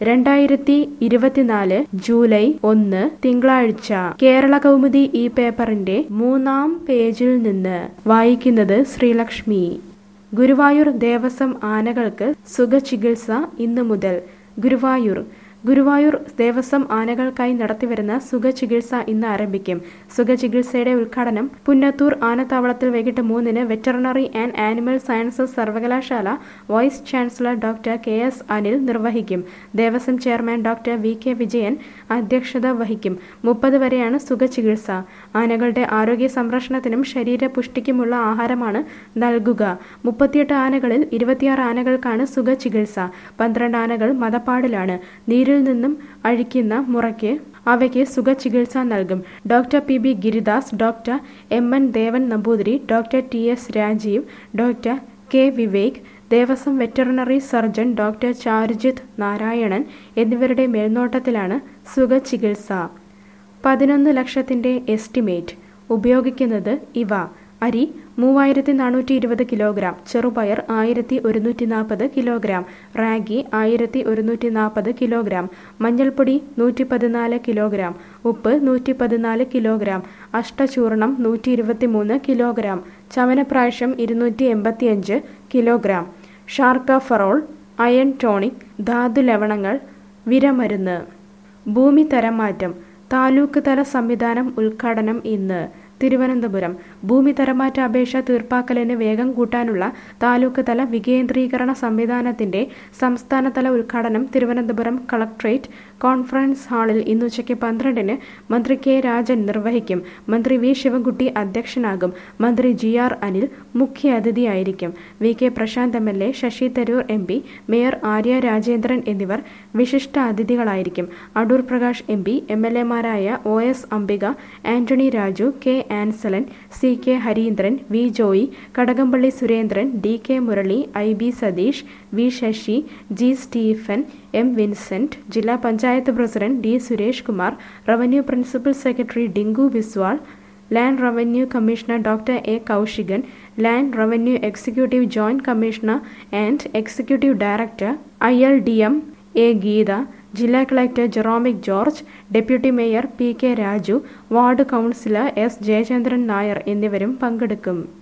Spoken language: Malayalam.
രണ്ടായിരത്തി ഇരുപത്തിനാല് ജൂലൈ ഒന്ന് തിങ്കളാഴ്ച കേരള കൗമുദി ഈ പേപ്പറിന്റെ മൂന്നാം പേജിൽ നിന്ന് വായിക്കുന്നത് ശ്രീലക്ഷ്മി ഗുരുവായൂർ ദേവസ്വം ആനകൾക്ക് സുഖചികിത്സ ഇന്നു മുതൽ ഗുരുവായൂർ ഗുരുവായൂർ ദേവസ്വം ആനകൾക്കായി നടത്തിവരുന്ന സുഖചികിത്സ ഇന്ന് ആരംഭിക്കും സുഖചികിത്സയുടെ ഉദ്ഘാടനം പുന്നത്തൂർ ആനത്താവളത്തിൽ വൈകിട്ട് മൂന്നിന് വെറ്ററിനറി ആൻഡ് ആനിമൽ സയൻസസ് സർവകലാശാല vice chancellor doctor K S Anil നിർവഹിക്കും Devaswom chairman doctor V K Vijayan അധ്യക്ഷത വഹിക്കും മുപ്പത് വരെയാണ് സുഖചികിത്സ ആനകളുടെ ആരോഗ്യ സംരക്ഷണത്തിനും ശരീരപുഷ്ടിക്കുമുള്ള ആഹാരമാണ് നൽകുക മുപ്പത്തിയെട്ട് ആനകളിൽ ഇരുപത്തിയാറ് ആനകൾക്കാണ് സുഖചികിത്സ പന്ത്രണ്ട് ആനകൾ മതപ്പാടിലാണ് നീരിൽ നിന്നും അഴിക്കുന്ന മുറയ്ക്ക് അവയ്ക്ക് സുഖചികിത്സ നൽകും doctor P B Giridas doctor M N Devan Namboothiri doctor T S Rajeev doctor K Vivek Devaswom veterinary surgeon doctor Charujith Narayanan എന്നിവരുടെ മേൽനോട്ടത്തിലാണ് സുഖചികിത്സ പതിനൊന്ന് ലക്ഷത്തിന്റെ എസ്റ്റിമേറ്റ് ഉപയോഗിക്കുന്നത് ഇവ അരി മൂവായിരത്തി നാനൂറ്റി ഇരുപത് കിലോഗ്രാം ചെറുപയർ ആയിരത്തി ഒരുന്നൂറ്റി നാൽപ്പത് കിലോഗ്രാം റാഗി ആയിരത്തി ഒരുന്നൂറ്റി നാൽപ്പത് കിലോഗ്രാം മഞ്ഞൾപ്പൊടി നൂറ്റി പതിനാല് കിലോഗ്രാം ഉപ്പ് നൂറ്റി പതിനാല് കിലോഗ്രാം അഷ്ടചൂർണം നൂറ്റി ഇരുപത്തി മൂന്ന് കിലോഗ്രാം ചവനപ്രാശം ഇരുന്നൂറ്റി എൺപത്തിയഞ്ച് കിലോഗ്രാം ഷാർക്കഫറോൾ അയൺ ടോണിക് ധാതു ലവണങ്ങൾ വിരമരുന്ന് ഭൂമി തരം മാറ്റം താലൂക്ക് തല സംവിധാനം ഉദ്ഘാടനം ഇന്ന് തിരുവനന്തപുരം ഭൂമി തരമാറ്റ അപേക്ഷ തീർപ്പാക്കലിന് വേഗം കൂട്ടാനുള്ള താലൂക്ക് തല വികേന്ദ്രീകരണ സംവിധാനത്തിന്റെ സംസ്ഥാനതല ഉദ്ഘാടനം തിരുവനന്തപുരം കളക്ട്രേറ്റ് കോൺഫറൻസ് ഹാളിൽ ഇന്ന് ഉച്ചയ്ക്ക് പന്ത്രണ്ടിന് മന്ത്രി കെ രാജൻ നിർവഹിക്കും മന്ത്രി വി ശിവൻകുട്ടി അധ്യക്ഷനാകും മന്ത്രി ജി ആർ അനിൽ മുഖ്യ അതിഥിയായിരിക്കും V K Prasanth M L A Sasi Tharoor M P mayor Arya Rajendran എന്നിവർ വിശിഷ്ട അതിഥികളായിരിക്കും Adoor Prakash M P M L എമാരായ O S Ambika Antony Raju K Ansalan C K Harindran V Joy Kadakampally Surendran D K Murali I B Satheesh V Sasi G Stephen M Vincent ജില്ലാ panchayat president D Suresh Kumar revenue principal secretary Tinku Biswal land revenue commissioner doctor A Kaushikan land revenue executive joint commissioner and executive director I L D M A Geetha ജില്ലാ collector Jeromic George deputy mayor P K Raju ward councillor S Jayachandran Nair എന്നിവരും പങ്കെടുക്കും